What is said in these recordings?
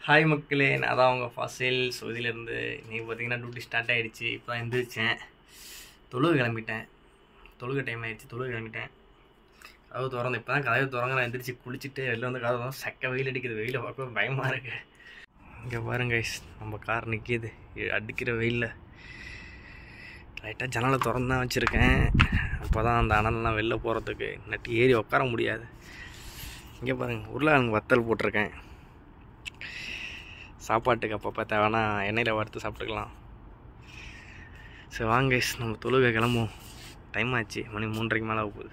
Hi மக்களே நான் தான் உங்கள் ஃபாசில் சவுதியிலேருந்து இன்றைக்கி பார்த்தீங்கன்னா டியூட்டி ஸ்டார்ட் ஆகிடுச்சு இப்போ தான் எந்திரிச்சேன் தொழுகு கிளம்பிட்டேன் தொழுகு டைம் ஆயிடுச்சு தொழுகு கிளம்பிட்டேன் கதவு திறந்து இப்போ தான் கதவு திறங்க நான் எந்திரிச்சு குளிச்சுட்டு வெளில வந்து கதவு தான் சக்க வெயில் அடிக்குது வெயிலை பார்க்க பயமாக இருக்கு இங்கே பாருங்க guys, நம்ம கார் நிற்கிது அடிக்கிற வெயிலில் லைட்டாக ஜன்னலை திறந்து தான் வச்சுருக்கேன் அப்போ தான் அந்த அனல்லாம் வெளில போகிறதுக்கு நட்டி ஏறி உட்கார முடியாது இங்கே பாருங்கள் உருளைக்கிழங்கு வத்தல் போட்டிருக்கேன் சாப்பாட்டுக்கு அப்பப்போ தேவைன்னா எண்ணெயில் வறுத்து சாப்பிட்டுக்கலாம் சரி வாங்க guys, நம்ம தொழுகை கிளம்புவோம் டைம் ஆச்சு மணி மூன்றரைக்கு மேலே போகுது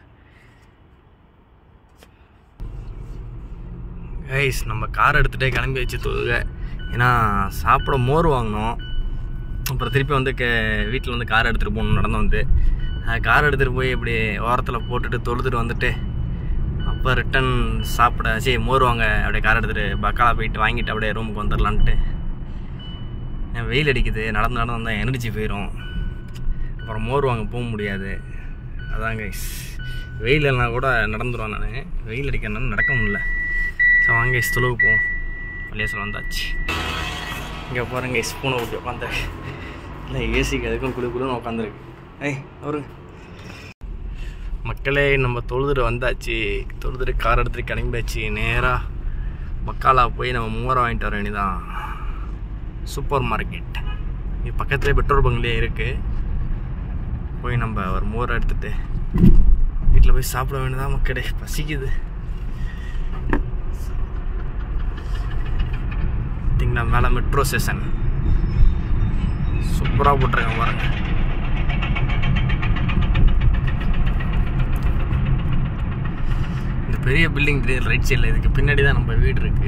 கைஸ் நம்ம கார் எடுத்துகிட்டே கிளம்பி வச்சு தொழுகை ஏன்னா சாப்பிட மோர் வாங்கினோம் அப்புறம் திருப்பி வந்து கே வீட்டில் வந்து கார் எடுத்துகிட்டு போகணும் நடந்து வந்து கார் எடுத்துகிட்டு போய் இப்படி ஓரத்தில் போட்டுட்டு தொழுதுட்டு வந்துட்டு அப்போ ரிட்டன் சாப்பிட சரி மோர் வாங்க அப்படியே கார் எடுத்துகிட்டு பக்காலா போயிட்டு வாங்கிட்டு அப்படியே ரூமுக்கு வந்துடலான்ட்டு ஏன் வெயில் அடிக்குது நடந்து நடந்து வந்தால் எனர்ஜி போயிடும் அப்புறம் மோர் வாங்க போக முடியாது அதான் கைஸ் வெயிலெல்லாம் கூட நடந்துருவேன் நான் வெயில் அடிக்கிறனால நடக்க முடியல ஸோ வாங்க கைஸ் தொழுவு போவோம் பள்ளியாசல் வந்தாச்சு இங்கே பாருங்க ஸ்பூனை விட்டு உட்காந்து இல்லை ஏசிக்கு அதுக்கும் குளு குளுன்னு உட்காந்துருக்கு ஏய் அவருங்க மக்களே நம்ம தொழுதுட்டு வந்தாச்சு தொழுதுட்டு கார் எடுத்துட்டு கிளம்பியாச்சு நேராக பக்காலா போய் நம்ம மூவரம் வாங்கிட்டு வர வேண்டியதான் சூப்பர் மார்க்கெட் இது பக்கத்துலேயே பெட்ரோல் பங்க்லேயே இருக்குது போய் நம்ம ஒரு மோரை எடுத்துட்டு வீட்டில் போய் சாப்பிட வேண்டியதான் மக்களே பசிக்குது பார்த்தீங்களா மேலே மெட்ரோ ஸ்டேஷன் சூப்பராக போட்டிருக்கேன் பாருங்க இந்த பெரிய பில்டிங் தெரியுது ரைட் சைடில் இதுக்கு பின்னாடி தான் நம்ம வீடு இருக்கு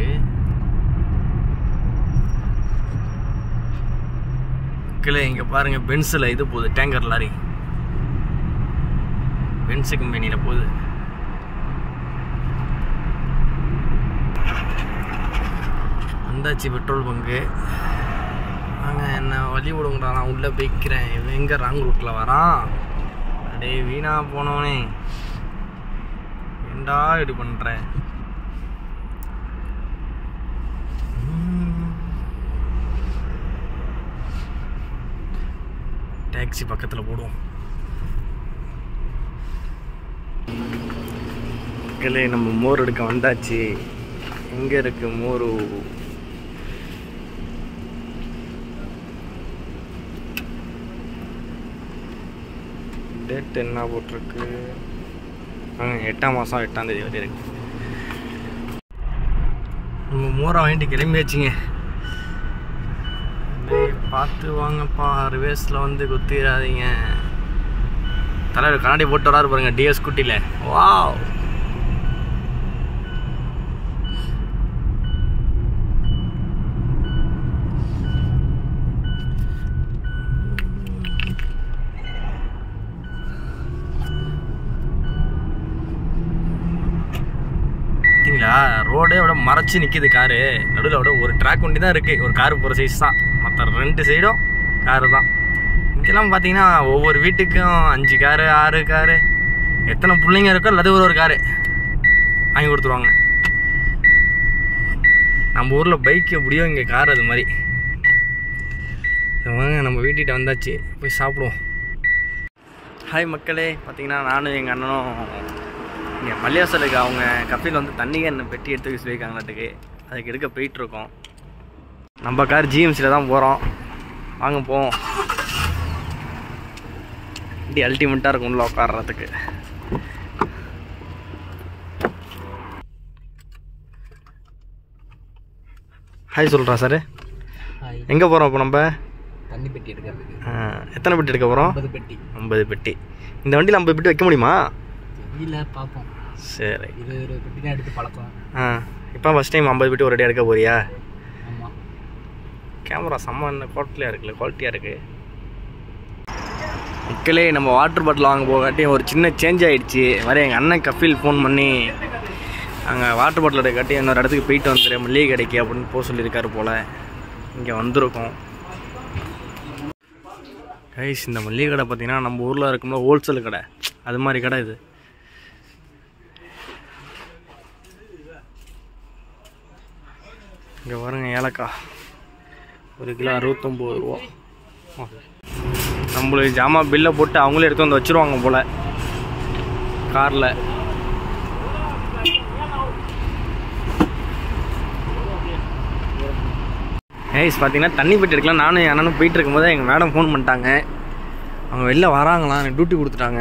கீழே இங்கே பாருங்க பென்ஸில் இது போகுது டேங்கர் லாரி பென்ஸு கம்பெனியில் போகுது வந்தாச்சு பெட்ரோல் பங்கு வாங்க என்ன வழி விடுங்கடா நான் உள்ளே போய்க்கிறேன் இவன் எங்கே ராங் ரூட்டில் வரான் அடே வீணா போனவனே ஏண்டா இப்படி பண்ணுற டாக்ஸி பக்கத்தில் போடுவோம் மக்களே நம்ம மோர் எடுக்க வந்தாச்சு எங்கே இருக்கு மோரு டேட் என்ன போட்டிருக்கு ஆ எட்டாம் மாதம் எட்டாம் தேதி வரை இருக்கு நம்ம மோரை வாங்கிட்டு கிளம்பியாச்சுங்க டேய், பார்த்து வாங்கப்பா ரிவேஸில் வந்து குத்திடாதீங்க தலைவர் கண்ணாடி போட்டு வராரு பாருங்க டிஎஸ் குட்டியில் வாவ் பார்த்தீங்களா ரோடே விட மறைச்சு நிற்கிது காரு நடுவில் விட ஒரு ட்ராக் வண்டி தான் இருக்குது ஒரு காரு போகிற சைஸ் தான் மற்ற ரெண்டு சைடும் காரு தான் இங்கெல்லாம் பார்த்தீங்கன்னா ஒவ்வொரு வீட்டுக்கும் அஞ்சு காரு ஆறு காரு எத்தனை பிள்ளைங்க இருக்கோ அல்லது ஒரு ஒரு காரு வாங்கி கொடுத்துருவாங்க நம்ம ஊரில் பைக் எப்படியோ இங்கே கார் அது மாதிரி சரி, வாங்க நம்ம வீட்டுக்கிட்ட வந்தாச்சு போய் சாப்பிடுவோம் ஹாய் மக்களே பார்த்தீங்கன்னா நானும் எங்கள் அண்ணனும் இங்கே பள்ளியாசலுக்கு அவங்க கப்பலில் வந்து தண்ணி கேன் பெட்டி எடுத்து வைக்க சொல்லியிருக்காங்களாட்டுக்கு அதுக்கு எடுக்க போயிட்டுருக்கோம் நம்ம கார் ஜிஎம்சியில் தான் போகிறோம் வாங்க போவோம் இப்படி அல்டிமேட்டாக இருக்கும் உள்ள உட்காடுறதுக்கு ஹாய் சொல்கிறா சார் ஹாய் எங்கே போகிறோம் இப்போ நம்ம தண்ணி பெட்டி எடுக்கிறதுக்கு ஆ, எத்தனை பெட்டி எடுக்க போகிறோம் ஐம்பது பெட்டி ஐம்பது பெட்டி இந்த வண்டியில் ஐம்பது பெட்டி வைக்க முடியுமா தெரியல பார்ப்போம் சரி இருபது இருபது பெட்டி தான் எடுத்து பழக்கம் ஆ இப்போ ஃபஸ்ட் டைம் ஐம்பது பெட்டி ஒரு அடி எடுக்க போறியா ஆமாம் கேமரா செம்ம என்ன குவாலிட்டியாக இருக்குல்ல குவாலிட்டியாக இருக்குது மக்களே நம்ம வாட்டர் பாட்டில் வாங்க போகாட்டியும் ஒரு சின்ன சேஞ்ச் ஆகிடுச்சு மாதிரி எங்கள் அண்ணன் கஃபீல் ஃபோன் பண்ணி அங்கே வாட்டர் பாட்டில் எடுக்காட்டி இன்னொரு இடத்துக்கு போயிட்டு வந்துடுறேன் மளிகை கடைக்கு அப்படின்னு போக சொல்லியிருக்காரு போல் இங்கே வந்திருக்கோம் கைஸ் இந்த மளிகை கடை பார்த்தீங்கன்னா நம்ம ஊரில் இருக்கும்போது ஹோல்சேல் கடை அது மாதிரி கடை இது இங்கே பாருங்க ஏலக்காய் ஒரு கிலோ அறுபத்தொம்போது ரூபா ஆ. நம்மளுக்கு ஜாமான் பில்லை போட்டு அவங்களே எடுத்து வந்து வச்சுருவாங்க போல் காரில் ஏய்ஸ் பார்த்தீங்கன்னா தண்ணி போயிட்டு இருக்கலாம் நானும் என் அண்ணனும் போயிட்டு இருக்கும்போது எங்கள் மேடம் ஃபோன் பண்ணிட்டாங்க அவங்க வெளில வராங்களாம் எனக்கு டியூட்டி கொடுத்துட்டாங்க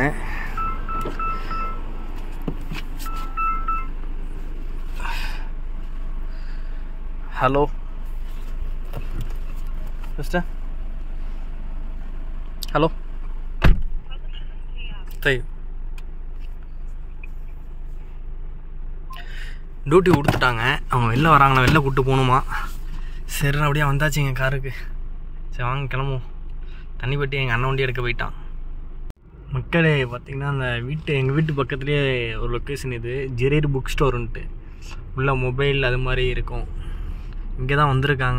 ஹலோ மிஸ்டர் ஹலோ சரி டியூட்டி கொடுத்துட்டாங்க அவங்க வெளில வராங்களா வெளில கூப்பிட்டு போகணுமா சரி அப்படியே வந்தாச்சு எங்கள் காருக்கு சரி வாங்க கிளம்புவோம் தண்ணி பெட்டி எங்கள் அண்ணன் வண்டி எடுக்க போயிட்டான் மக்களே பார்த்தீங்கன்னா அந்த வீட்டு எங்கள் வீட்டு பக்கத்துலேயே ஒரு லொக்கேஷன் இது ஜெரீர் புக் ஸ்டோருன்ட்டு உள்ள மொபைல் அது மாதிரி இருக்கும் இங்கே தான் வந்திருக்காங்க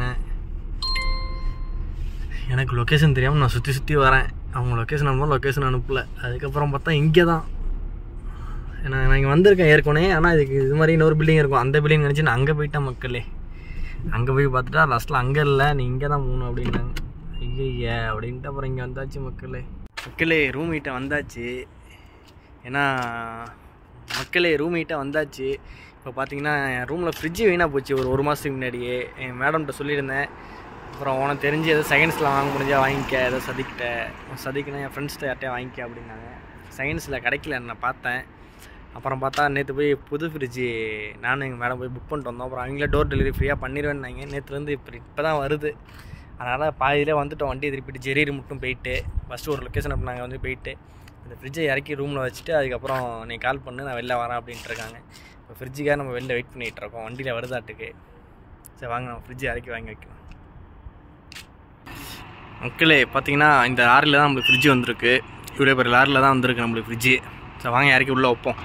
எனக்கு லொக்கேஷன் தெரியாமல் நான் சுற்றி சுற்றி வரேன் அவங்க லொக்கேஷன் அனுப்ப லொக்கேஷன் அனுப்பல அதுக்கப்புறம் பார்த்தா இங்கே தான் நான் நான் இங்கே வந்திருக்கேன் ஏற்கனவே ஆனால் இதுக்கு இது மாதிரி இன்னொரு பில்டிங் இருக்கும் அந்த பில்டிங் நினச்சி நான் அங்கே போயிட்டேன் மக்களே அங்கே போய் பார்த்துட்டா லாஸ்ட்டில் அங்கே இல்லை நீ இங்கே தான் போகணும் அப்படின்ட்டாங்க ஐயய்ய அப்படின்ட்டு அப்புறம் இங்கே வந்தாச்சு மக்களே மக்களே ரூம் கிட்ட வந்தாச்சு ஏன்னா மக்களே ரூம் கிட்ட வந்தாச்சு இப்போ பார்த்தீங்கன்னா என் ரூமில் ஃப்ரிட்ஜு வீணாக போச்சு ஒரு ஒரு மாதத்துக்கு முன்னாடியே என் மேடம்கிட்ட சொல்லியிருந்தேன் அப்புறம் உனக்கு தெரிஞ்சு எதோ செகண்ட்ஸில் வாங்க முடிஞ்சா வாங்கிக்க ஏதோ சதிக்கிட்ட சதிக்குனா என் ஃப்ரெண்ட்ஸ்கிட்ட யார்ட்டையும் வாங்கிக்க அப்படின்னாங்க செகண்ட்ஸில் கிடைக்கல நான் பார்த்தேன் அப்புறம் பார்த்தா நேற்று போய் புது ஃப்ரிட்ஜு நானும் எங்கள் மேடம் போய் புக் பண்ணிட்டு வந்தோம் அப்புறம் அவங்களே டோர் டெலிவரி ஃப்ரீயாக பண்ணிடுவேன்னாங்க நேற்றுலேருந்து இப்போ இப்போ தான் வருது அதனால் பாதியிலே வந்துட்டோம் வண்டி திருப்பிட்டு ஜெரீர் மட்டும் போயிட்டு ஃபஸ்ட்டு ஒரு லொக்கேஷன் அப்போ நாங்கள் வந்து போயிட்டு அந்த ஃப்ரிட்ஜை இறக்கி ரூமில் வச்சுட்டு அதுக்கப்புறம் நீ கால் பண்ணு நான் வெளில வரேன் அப்படின்ட்டு இருக்காங்க இப்போ ஃப்ரிட்ஜுக்காக நம்ம வெளில வெயிட் பண்ணிகிட்டு இருக்கோம் வண்டியில் வருதாட்டுக்கு சரி வாங்க நம்ம ஃப்ரிட்ஜை இறக்கி வாங்கி வைக்கலாம் மக்களே பார்த்தீங்கன்னா இந்த லாரியில் தான் நம்மளுக்கு ஃப்ரிட்ஜ் வந்திருக்கு இவ்வளோ பெரிய லாரியில் தான் வந்திருக்கு நம்மளுக்கு ஃப்ரிட்ஜு சரி வாங்க இறக்கி உள்ளே வைப்போம்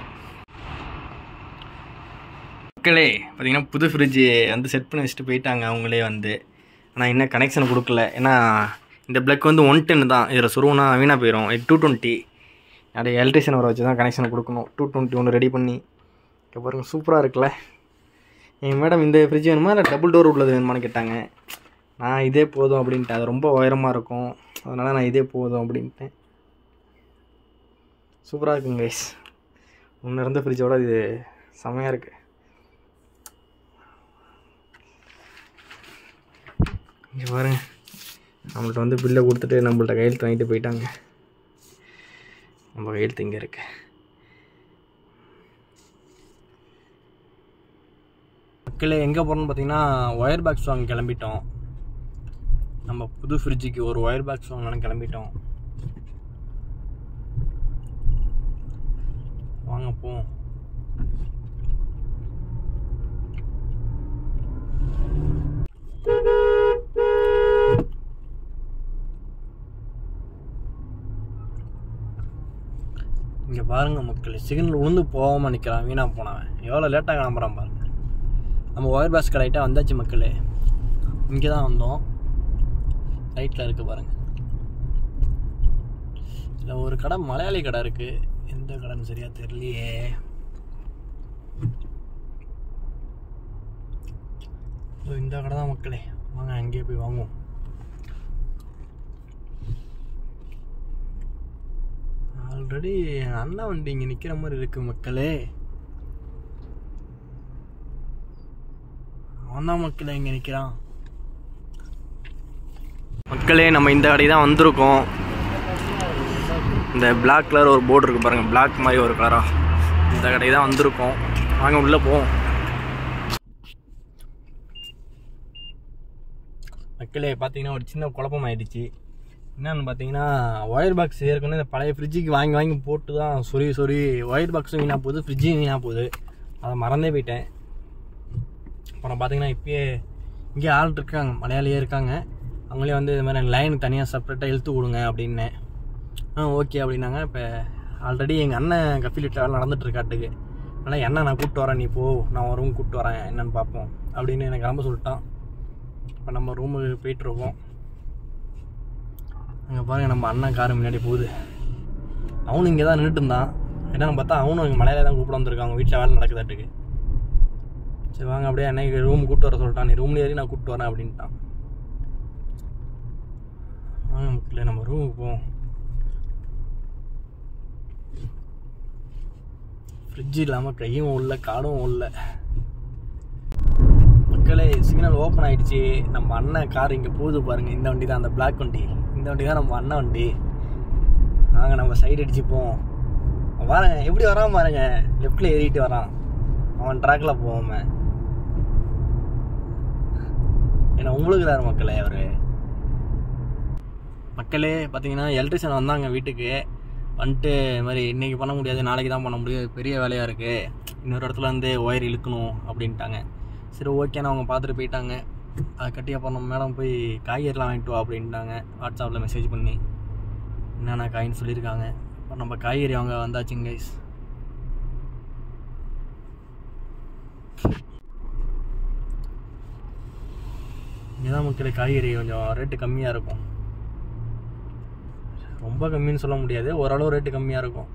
மக்களே பார்த்தீங்கன்னா புது ஃப்ரிட்ஜு வந்து செட் பண்ணி வச்சுட்டு போயிட்டாங்க அவங்களே வந்து ஆனால் இன்னும் கனெக்ஷன் கொடுக்கல ஏன்னா இந்த பிளக் வந்து ஒன் டென் தான் இதில் சுருவுனா வீணாக போயிடும் இது டூ டுவெண்ட்டி அப்படியே எலக்ட்ரிஷியன் வர வச்சு தான் கனெக்ஷன் கொடுக்கணும் டூ டுவெண்ட்டி ஒன்று ரெடி பண்ணி இங்கே பாருங்க சூப்பராக இருக்குல்ல என் மேடம் இந்த ஃப்ரிட்ஜ் வேணுமா இல்லை டபுள் டோர் உள்ளது வேணுமான்னு கேட்டாங்க நான் இதே போதும் அப்படின்ட்டு அது ரொம்ப உயரமாக இருக்கும் அதனால் நான் இதே போதும் அப்படின்ட்டேன் சூப்பராக இருக்குங்க கைஸ் முன்ன இருந்த ஃப்ரிட்ஜோட இது செமையாக இருக்குது இங்கே பாருங்க நம்மள்ட்ட வந்து பில்லை கொடுத்துட்டு நம்மள்ட்ட கையெழுத்து வாங்கிட்டு போயிட்டாங்க நம்ம கையெழுத்து இங்கே இருக்கு மக்களே எங்கே போகிறோம்னு பார்த்தீங்கன்னா ஒயர் பாக்ஸ் வாங்க கிளம்பிட்டோம் நம்ம புது ஃப்ரிட்ஜுக்கு ஒரு ஒயர் பாக்ஸ் வாங்கலாம்னு கிளம்பிட்டோம் வாங்க போவோம் இங்கே பாருங்க மக்கள் சிக்னல் உளுந்து போகாமல் நிற்கிறான் வீணாக போனவன் எவ்வளோ லேட்டாக கிளம்புறான் பாருங்க நம்ம ஒயர் பாஸ் கடையிட்ட வந்தாச்சு மக்களே இங்கே தான் வந்தோம் ரைட்டில் இருக்குது பாருங்க இதில் ஒரு கடை மலையாளி கடை இருக்குது எந்த கடைன்னு சரியா தெரியலையே இதோ இந்த கடை தான் மக்களே வாங்க அங்கேயே போய் வாங்குவோம் ஆல்ரெடி அண்ணா வண்டி இங்கே நிற்கிற மாதிரி இருக்கு மக்களே அவன் தான் மக்களே இங்கே நிற்கிறான் மக்களே நம்ம இந்த கடை தான் வந்திருக்கோம் இந்த Black கலர் ஒரு போர்டு இருக்கு பாருங்க Black மாதிரி ஒரு கலரா இந்த கடை தான் வந்திருக்கோம் வாங்க உள்ளே போவோம் மக்களே பார்த்தீங்கன்னா ஒரு சின்ன குழப்பம் ஆயிடுச்சு என்னன்னு பார்த்தீங்கன்னா ஒயர் பாக்ஸ் ஏற்கனவே இந்த பழைய ஃப்ரிட்ஜுக்கு வாங்கி வாங்கி போட்டு தான் சொறி சொறி ஒயர் பாக்ஸும் வீணாக போகுது ஃப்ரிட்ஜும் வீணாக போகுது அதை மறந்தே போயிட்டேன் அப்புறம் பார்த்தீங்கன்னா இப்பயே இங்கே ஆள் இருக்காங்க மலையாளியே இருக்காங்க அவங்களே வந்து இது மாதிரி லைன் தனியாக செப்பரேட்டாக இழுத்து கொடுங்க அப்படின்னேன் ஆ ஓகே அப்படின்னாங்க இப்போ ஆல்ரெடி எங்கள் அண்ணன் கஃபில் வீட்டில் வேலை நடந்துட்டு இருக்காட்டுக்கு அதனால் என் அண்ணன் நான் கூப்பிட்டு வரேன் நீ போ நான் ஒரு ரூம் கூப்பிட்டு வரேன் என்னன்னு பார்ப்போம் அப்படின்னு எனக்கு கிளம்ப சொல்லிட்டான் இப்போ நம்ம ரூமுக்கு போயிட்டுருக்கோம் அங்கே பாருங்க நம்ம அண்ணன் கார் முன்னாடி போகுது அவனும் இங்கே தான் நின்றுட்டு இருந்தான் என்னன்னு பார்த்தா அவனும் இங்கே மலையில தான் கூப்பிட வந்திருக்கான் அவங்க வீட்டில் வேலை நடக்குதாட்டுக்கு சரி வாங்க அப்படியே அன்னைக்கு ரூம் கூப்பிட்டு வர சொல்லிட்டான் நீ ரூம்ல ஏறி நான் கூப்பிட்டு வரேன் அப்படின்ட்டான் வாங்க மக்களே நம்ம ரூமுக்கு போவோம் ஃப்ரிட்ஜ் இல்லாமல் கையும் உள்ள காடும் உள்ள மக்களே சிக்னல் ஓப்பன் ஆயிடுச்சு நம்ம அண்ணன் கார் இங்கே போகுது பாருங்க இந்த வண்டி தான் அந்த பிளாக் வண்டி இந்த வண்டி தான் நம்ம அண்ணன் வண்டி வாங்க நம்ம சைடு அடிச்சுப்போம் வரேன் எப்படி வரான் பாருங்க லெஃப்டில் ஏறிட்டு வரான் அவன் ட்ராக்ல போவோமே ஏன்னா உங்களுக்கு தாரு மக்களே அவரு மக்களே பார்த்தீங்கன்னா எலக்ட்ரிஷியன் வந்தாங்க வீட்டுக்கு வந்துட்டு இது மாதிரி இன்றைக்கி பண்ண முடியாது நாளைக்கு தான் பண்ண முடியும் பெரிய வேலையாக இருக்குது இன்னொரு இடத்துல வந்து ஒயர் இழுக்கணும் அப்படின்ட்டாங்க சரி ஓகேன்னு அவங்க பார்த்துட்டு போயிட்டாங்க அது கட்டி அப்புறம் நம்ம மேடம் போய் காய்கறிலாம் வாங்கிட்டு வா அப்படின்ட்டாங்க வாட்ஸ்அப்பில் மெசேஜ் பண்ணி என்னென்ன காயின்னு சொல்லியிருக்காங்க இப்போ நம்ம காய்கறி வாங்க வந்தாச்சுங்க கைஸ் இங்கே தான் மக்களே காய்கறி கொஞ்சம் ரேட்டு கம்மியாக இருக்கும் ரொம்ப கம்மின்னு சொல்ல முடியாது ஓரளவு ரேட்டு கம்மியாக இருக்கும்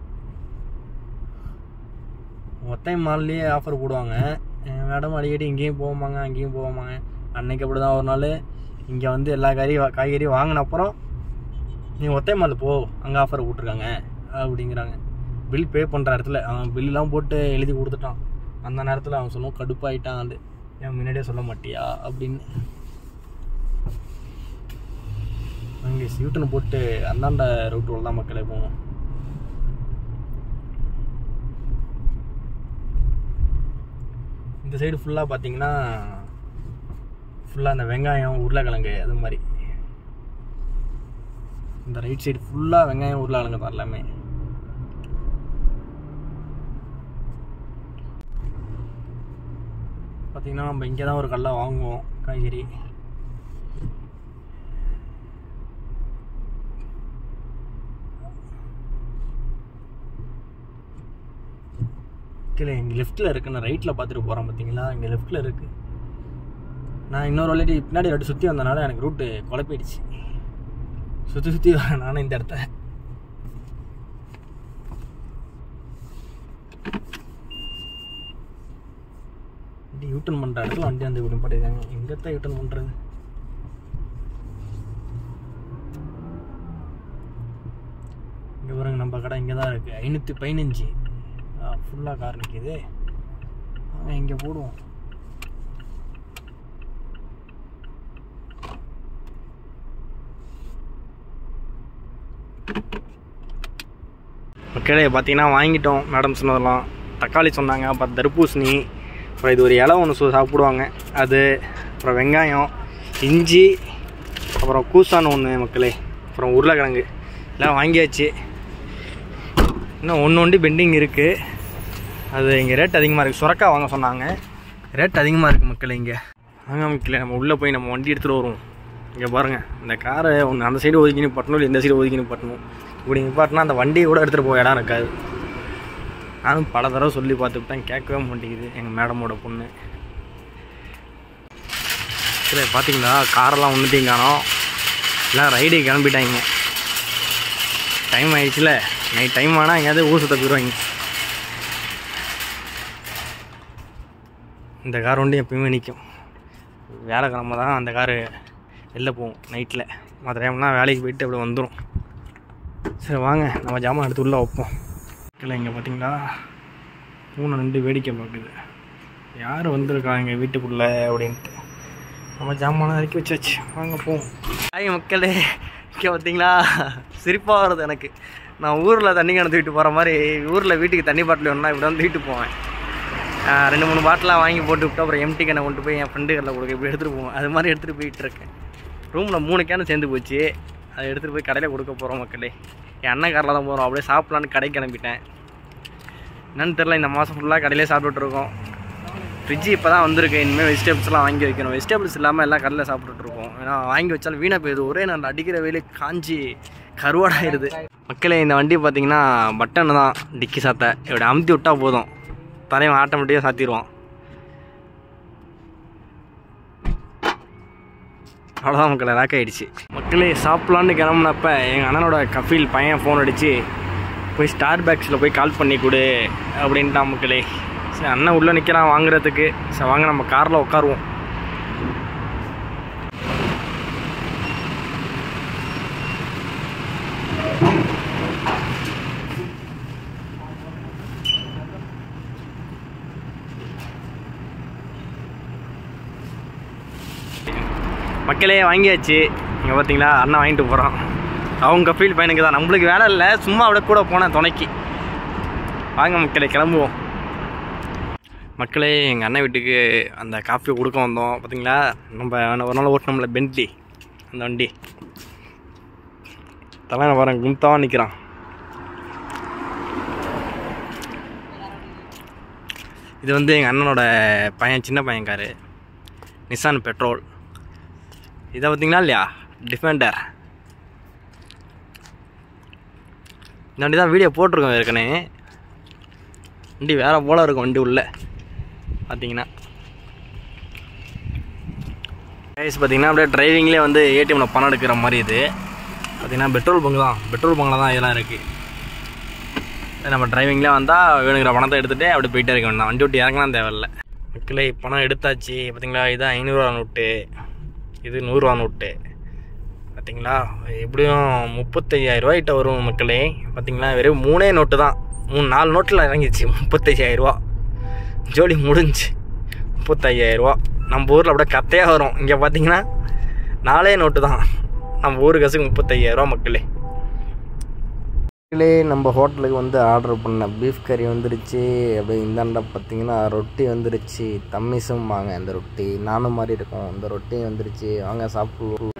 ஒத்தை மால்லேயே ஆஃபர் போடுவாங்க மேடம் அடிக்கடி இங்கேயும் போவாங்க அங்கேயும் போவாங்க அன்னைக்கு அப்படி தான் ஒரு நாள் இங்கே வந்து எல்லா காரி காய்கறியும் வாங்கின அப்புறம் நீ ஒத்தை மால் போ அங்கே ஆஃபர் போட்டிருக்காங்க அப்படிங்கிறாங்க பில் பே பண்ணுற இடத்துல அவன் பில்லாம் போட்டு எழுதி கொடுத்துட்டான் அந்த நேரத்தில் அவன் சொல்லுவோம் கடுப்பாயிட்டான் அது ஏன் முன்னாடியே சொல்ல மாட்டியா அப்படின்னு அங்கே யூட்டன் போட்டு அந்தாண்ட ரூட்டு தான் மக்களே போவோம் இந்த சைடு ஃபுல்லாக பார்த்தீங்கன்னா ஃபுல்லாக அந்த வெங்காயம் உருளைக்கிழங்கு அது மாதிரி இந்த ரைட் சைடு ஃபுல்லாக வெங்காயம் உருளைக்கிழங்கு தான் எல்லாமே பார்த்தீங்கன்னா நம்ம இங்கே தான் ஒரு கடலை வாங்குவோம் காய்கறி கீழே இங்கே லெஃப்ட்டில் இருக்கு நான் ரைட்டில் பார்த்துட்டு போகிறேன் பார்த்தீங்களா இங்கே லெஃப்ட்டில் இருக்குது நான் இன்னொரு ஆல்ரெடி பின்னாடி ரெண்டு சுற்றி வந்தனால எனக்கு ரூட்டு குழப்பிடுச்சு சுற்றி சுற்றி வரேன் நானும் இந்த இடத்த வண்டி யூட்டன் பண்ணுற இடத்துல வண்டி வந்து இப்படி பண்ணியிருக்காங்க எங்கே தான் யூட்டன் பண்ணுறது இங்கே பாருங்க நம்ம கடை இங்கே தான் இருக்குது ஐநூற்றி பதினஞ்சு ஃபுல்லாக கார் நிற்கிது இங்கே போடுவோம் மக்களே பார்த்தீங்கன்னா வாங்கிட்டோம் மேடம் சொன்னதெல்லாம் தக்காளி சொன்னாங்க அப்புறம் தர்பூசணி அப்புறம் இது ஒரு இலை ஒன்று சு சாப்பிடுவாங்க அது அப்புறம் வெங்காயம் இஞ்சி அப்புறம் கூசான்னு ஒன்று மக்களே அப்புறம் உருளைக்கிழங்கு எல்லாம் வாங்கியாச்சு இன்னும் ஒன்று ஒண்டி பெண்டிங் இருக்குது அது இங்கே ரேட் அதிகமாக இருக்குது சுரக்கா வாங்க சொன்னாங்க ரேட் அதிகமாக இருக்குது மக்கள் இங்கே வாங்க மக்களே நம்ம உள்ளே போய் நம்ம வண்டி எடுத்துகிட்டு வருவோம் இங்கே பாருங்கள் இந்த காரை ஒன்று அந்த சைடு ஒதுக்கி நிப்பாட்டணும் இல்லை இந்த சைடு ஒதுக்கி நிப்பாட்டணும் இப்படி நிப்பாட்டினா அந்த வண்டியை கூட எடுத்துகிட்டு போக இடம் இருக்காது நானும் பல தடவை சொல்லி பார்த்துக்கிட்டேன் கேட்கவே மாட்டேங்குது எங்கள் மேடமோட பொண்ணு சரி பார்த்தீங்களா காரெல்லாம் ஒன்றுத்தையும் காணோம் எல்லாம் ரைடு கிளம்பிட்டாங்க டைம் ஆயிடுச்சுல நைட் டைம் ஆனால் எங்கேயாவது ஊர் சுத்த போயிடுவாங்க இந்த கார் ஒன்றும் எப்பயுமே நிற்கும் வேலைக்கிழமை தான் அந்த காரு வெளில போகும் நைட்டில் மற்ற டைம்லாம் வேலைக்கு போயிட்டு அப்படி வந்துடும் சரி வாங்க நம்ம ஜாமான் எடுத்து உள்ளே வைப்போம் இல்லை இங்கே பார்த்தீங்களா பூனை நின்று வேடிக்கை பார்க்குது யார் வந்திருக்கா எங்கள் வீட்டுக்குள்ளே அப்படின்ட்டு நம்ம ஜாமான் இறக்கி வச்சாச்சு வாங்க போவோம் ஹாய் மக்களே இங்கே பார்த்தீங்களா சிரிப்பாக வருது எனக்கு நான் ஊரில் தண்ணி கிணத்து தூக்கிட்டு போகிற மாதிரி ஊரில் வீட்டுக்கு தண்ணி பாட்டில் வேணும்னா இப்படி வந்து தூக்கிட்டு போவேன் ஆஹ் ரெண்டு மூணு பாட்டிலாம் வாங்கி போட்டு விட்டு அப்புறம் எம்டி கேனை கொண்டு போய் என் ஃப்ரெண்டு கடையில் கொடுக்க இப்படி எடுத்துகிட்டு போவேன் அது மாதிரி எடுத்துகிட்டு போயிட்டு இருக்கேன் ரூமில் மூணு கேனு சேர்ந்து போச்சு அதை எடுத்துகிட்டு போய் கடையில் கொடுக்க போகிறோம் மக்களே என் அண்ணன் காரில் தான் போகிறோம் அப்படியே சாப்பிட்லான்னு கடைக்கு கிளம்பிட்டேன் என்னன்னு தெரில இந்த மாதம் ஃபுல்லாக கடையிலே சாப்பிட்டுட்டு இருக்கோம் ஃப்ரிட்ஜு இப்போ தான் வந்திருக்கு இனிமேல் வெஜிடபிள்ஸ்லாம் வாங்கி வைக்கணும் வெஜிடபிள்ஸ் இல்லாமல் எல்லாம் கடையில் சாப்பிட்டுட்டு இருக்கோம் ஏன்னா வாங்கி வச்சாலும் வீணாக போயிடுது ஒரே நான் அடிக்கிற வெயிலே காஞ்சி கருவாடாயிருது மக்களே இந்த வண்டி பார்த்தீங்கன்னா பட்டன் தான் டிக்கி சாத்த இப்படி அமுத்தி விட்டா போதும் தலைவன் ஆட்டோமேட்டிக்காக சாத்திடுவான் அவ்வளோதான் மக்களை லாக் ஆகிடுச்சு மக்களே சாப்பிட்லான்னு கிளம்புனப்ப எங்கள் அண்ணனோட கஃபீல் பையன் ஃபோன் அடித்து போய் ஸ்டார் பேக்ஸில் போய் கால் பண்ணி கொடு அப்படின்ட்டான் மக்களே சரி அண்ணன் உள்ளே நிற்கிறான் வாங்குறதுக்கு சரி வாங்க நம்ம காரில் உட்காருவோம் மக்களே வாங்கியாச்சு இங்கே பார்த்தீங்களா அண்ணன் வாங்கிட்டு போகிறோம் அவங்க ஃபீல் பையனுக்கு தான் நம்மளுக்கு வேலை இல்லை சும்மா அப்படியே கூட போனேன் துணைக்கு வாங்க மக்களே கிளம்புவோம் மக்களே எங்கள் அண்ணன் வீட்டுக்கு அந்த காஃபி கொடுக்க வந்தோம் பார்த்தீங்களா நம்ம ஒரு நாள் ஓட்டினோம்ல பென்ட்லி அந்த வண்டி தலை பாருங்க கும்தாவாக நிற்கிறான் இது வந்து எங்கள் அண்ணனோட பையன் சின்ன பையன் காரு நிசான் பெட்ரோல் இதை பார்த்தீங்களா இல்லையா டிஃபெண்டர் இந்த வண்டி தான் வீடியோ போட்டிருக்கோம் ஏற்கனவே வண்டி வேறு போல இருக்கும் வண்டி உள்ள பார்த்தீங்கன்னா கைஸ் பார்த்தீங்கன்னா அப்படியே டிரைவிங்லேயே வந்து ஏடிஎம்மில் பணம் எடுக்கிற மாதிரி இது பார்த்தீங்கன்னா பெட்ரோல் பங்கு தான் பெட்ரோல் பங்கில் தான் இதெல்லாம் இருக்குது நம்ம டிரைவிங்லேயே வந்தால் வேணுங்கிற பணத்தை எடுத்துகிட்டு அப்படி போயிட்டே இருக்க வேண்டாம் வண்டி விட்டு இறங்கலாம் தேவையில்ல மக்களே பணம் எடுத்தாச்சு பார்த்தீங்களா இதுதான் ஐநூறுரூவா நோட்டு இது நூறுரூவா நோட்டு பார்த்தீங்களா எப்படியும் முப்பத்தையாயிரரூவாய்கிட்ட வரும் மக்களே பார்த்தீங்களா வெறும் மூணே நோட்டு தான் மூணு நாலு நோட்டில் இறங்கிச்சு முப்பத்தையாயிரரூவா ஜோலி முடிஞ்சு முப்பத்தையாயிரரூவா நம்ம ஊரில் அப்படியே கத்தையாக வரும் இங்கே பார்த்தீங்கன்னா நாலே நோட்டு தான் நம்ம ஊரு காசுக்கு முப்பத்தையாயிரரூவா மக்களே மக்களே நம்ம ஹோட்டலுக்கு வந்து ஆர்டர் பண்ண பீஃப் கறி வந்துருச்சு அப்படியே இந்தாண்ட பார்த்தீங்கன்னா ரொட்டி வந்துருச்சு தம்மிசும் வாங்க இந்த ரொட்டி நானும் மாதிரி இருக்கும் இந்த ரொட்டி வந்துருச்சு வாங்க சாப்பிடுவோம்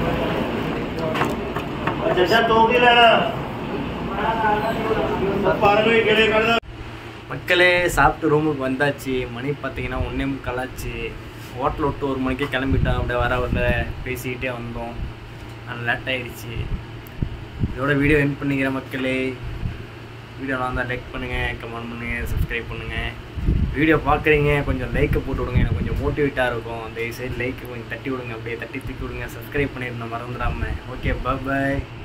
மக்களே சாப்பிட்டு ரூமுக்கு வந்தாச்சு மணி பார்த்தீங்கன்னா ஒன்றே முக்காலாச்சு ஹோட்டல் விட்டு ஒரு மணிக்கே கிளம்பிட்டோம் அப்படியே வர வர பேசிக்கிட்டே வந்தோம் நல்லா லேட் ஆயிடுச்சு இதோட வீடியோ என் பண்ணிக்கிற மக்களே வீடியோ வந்தால் லைக் பண்ணுங்கள் கமெண்ட் பண்ணுங்கள் சப்ஸ்கிரைப் பண்ணுங்கள் வீடியோ பார்க்குறீங்க கொஞ்சம் லைக்கை போட்டு விடுங்க எனக்கு கொஞ்சம் மோட்டிவேட்டாக இருக்கும் அந்த சைடு லைக்கு கொஞ்சம் தட்டி விடுங்க அப்படியே தட்டி தூக்கி விடுங்க சப்ஸ்கிரைப் பண்ணிடணும் மறந்துடாமல் ஓகே பாய்